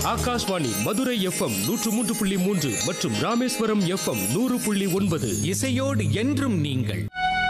Akashvani Madurai FM நூற்று மூன்று புள்ளி மூன்று மற்றும் ராமேஸ்வரம் எஃப்எம் நூறு புள்ளி ஒன்பது இசையோடு என்றும் நீங்கள்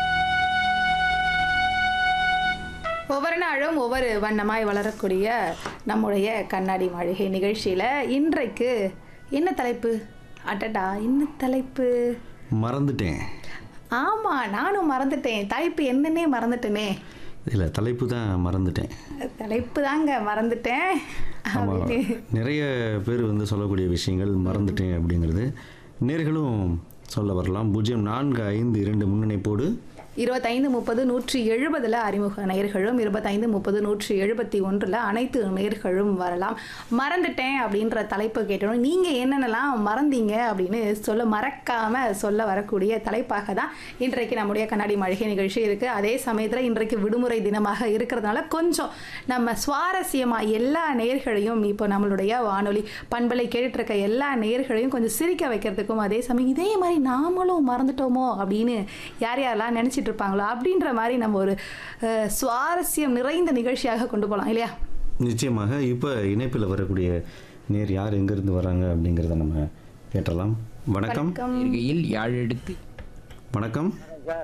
ஒவ்வொரு நாளும் ஒவ்வொரு வண்ணமாய் வளரக்கூடிய நம்முடைய கண்ணாடி மாளிகை நிகழ்ச்சியில் இன்றைக்கு என்ன தலைப்பு அடடா என்ன தலைப்பு மறந்துட்டேன் ஆமாம் நானும் மறந்துட்டேன் தலைப்பு என்னன்னே மறந்துட்டேனே இல்லை தலைப்பு தான் மறந்துட்டேன் தலைப்பு தாங்க மறந்துட்டேன் ஆமாம் அப்படின்னு. நிறைய பேர் வந்து சொல்லக்கூடிய விஷயங்கள் மறந்துட்டேன் அப்படிங்கிறது நேர்களும் சொல்ல வரலாம் பூஜ்ஜியம் நான்கு ஐந்து இரண்டு முன்னிணைப்போடு இருபத்தைந்து முப்பது நூற்றி எழுபதில் அறிமுக நேர்களும் இருபத்தைந்து முப்பது நூற்றி எழுபத்தி ஒன்றில் அனைத்து நேர்களும் வரலாம் மறந்துட்டேன் அப்படின்ற தலைப்பு கேட்டோம் நீங்கள் என்னென்னலாம் மறந்தீங்க அப்படின்னு சொல்ல மறக்காமல் சொல்ல வரக்கூடிய தலைப்பாக தான் இன்றைக்கு நம்முடைய கண்ணாடி மளிகை நிகழ்ச்சி இருக்குது அதே சமயத்தில் இன்றைக்கு விடுமுறை தினமாக இருக்கிறதுனால கொஞ்சம் நம்ம சுவாரஸ்யமாக எல்லா நேர்களையும் இப்போ நம்மளுடைய வானொலி பண்பலை கேட்டுட்ருக்க எல்லா நேர்களையும் கொஞ்சம் சிரிக்க வைக்கிறதுக்கும் அதே சமயம் இதே மாதிரி நாமளும் மறந்துட்டோமோ அப்படின்னு யார் யாரெல்லாம் நினச்சிட்டு இருப்பாங்களோ அப்படின்ற மாதிரி நம்ம ஒரு அஹ், சுவாரஸ்யம் நிறைந்த நிகழ்ச்சியாக கொண்டு போகலாம் இல்லையா நிச்சயமாக இப்போ இணைப்பில் வரக்கூடிய நேர் யார் எங்கேருந்து வராங்க அப்படிங்கிறத நம்ம கேட்டலாம் வணக்கம் வணக்கம் இருக்கையில் யாழெடுத்து வணக்கம்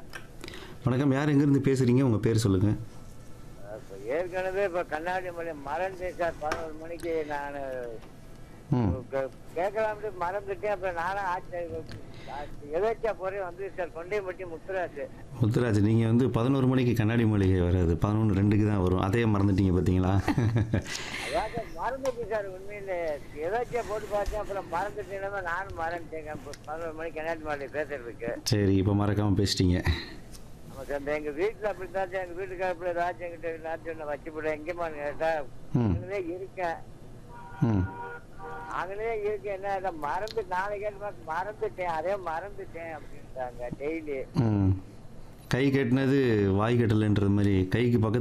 வணக்கம் யார் எங்கேருந்து பேசுகிறீங்க உங்கள் பேர் சொல்லுங்கள் இப்ப ஏற்கனவே இப்ப கண்ணாடி மணி மறந்தேன் சார் பதினோரு மணிக்கு நான் ம் கேட்கலாம்னு மறந்துட்டேன் அப்புறம் நானும் ஆச்சு எதாச்சா போறேன் வந்து சார் கொண்டையம்பட்டி முத்துராஜ் முத்துராஜ் நீங்கள் வந்து பதினோரு மணிக்கு கண்ணாடி மளிகை வராது பதினொன்று ரெண்டுக்கு தான் வரும் அதையே மறந்துட்டீங்க பார்த்தீங்களா அதான் சார் மறந்துட்டு சார் உண்மையிலே எதாச்சா போட்டு பார்த்தேன் அப்புறம் மறந்துட்டேன்னா நானும் மறந்துட்டேங்க இப்போ பதினோரு மணிக்கு கண்ணாடி மணி பேசுறதுக்கு சரி இப்போ மறக்காமல் பேசிட்டீங்க ஆமா சார் இந்த எங்க வீட்டுல அப்படித்தான் சார் எங்க வீட்டுக்கார அப்படி ஏதாச்சும் எங்கிட்ட ஏதாச்சும் ஒன்று வச்சுப்பட எங்கேமான்னு கேட்டா ம். அங்கனே இருக்கேன் ம் அங்கனே இருக்கேன் என்ன இதை மறந்து நாளைக்கு மறந்துட்டேன் அதே மறந்துட்டேன் அப்படின்ட்டாங்க டெய்லி ம் கை கட்டினது வாய் கட்டலைன்றது மாதிரி கைக்கு பக்கத்து